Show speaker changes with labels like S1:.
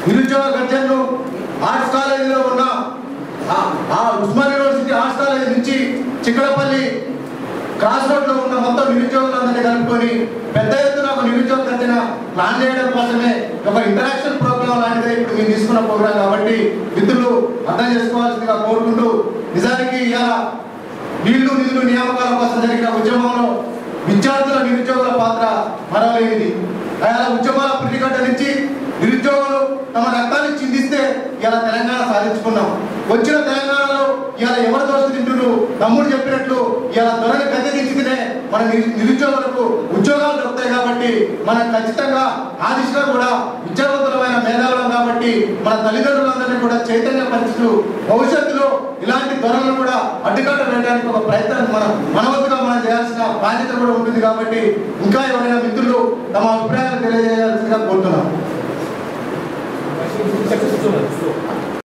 S1: నిరుద్యోగ గర్జన్లు ఆర్ట్స్ కాలేజీలో ఉన్న ఆ- ఆ ఉస్మాన్ యూనివర్సిటీ ఆర్ట్స్ కాలేజీ నుంచి చిక్కడపల్లి క్రాస్ రోడ్ లో ఉన్న మొత్తం నిరుద్యోగులందరినీ కలుపుకొని పెద్ద ఎత్తున ఒక నిరుద్యోగ గర్జన ప్లాన్ చేయడం కోసమే ఒక ఇంటరాక్షన్ ప్రోగ్రామ్ లాంటిదే ఇప్పుడు మేము తీసుకున్న ప్రోగ్రామ్ కాబట్టి మిత్రులు అర్థం చేసుకోవాల్సిందిగా కోరుకుంటూ నిజానికి ఇలా నీళ్లు నిధులు నియామకాల కోసం జరిగిన ఉద్యమంలో విద్యార్థుల నిరుద్యోగుల పాత్ర మరవలేనిది అలా ఉద్యమాల ప్రతిఘట నుంచి నిరుద్యోగులు తమ రక్తాన్ని చిందిస్తే ఇలా తెలంగాణ సాధించుకున్నాం వచ్చిన తెలంగాణలో ఇలా ఎవరు దోష తింటున్నారు తమ్ముడు చెప్పినట్లు ఇలా త్వరగా గద్దె దించితేనే మన నిరు- నిరుద్యోగులకు ఉద్యోగాలు దొరుకుతాయి కాబట్టి మనం ఖచ్చితంగా ఆ దిశగా కూడా విద్యావంతులమైన మేధావులం కాబట్టి మన తల్లిదండ్రులందరినీ కూడా చైతన్య పరిస్థితులు భవిష్యత్తులో ఇలాంటి ధరలను కూడా అడ్డుకట్ట వేయడానికి ఒక ప్రయత్నం మన మనవంతుగా మనం చేయాల్సిన బాధ్యత కూడా ఉంటుంది కాబట్టి ఇంకా ఎవరైనా మిత్రులు తమ అభిప్రాయాలు తెలియజేయాల్సిందిగా కోరుతున్నాం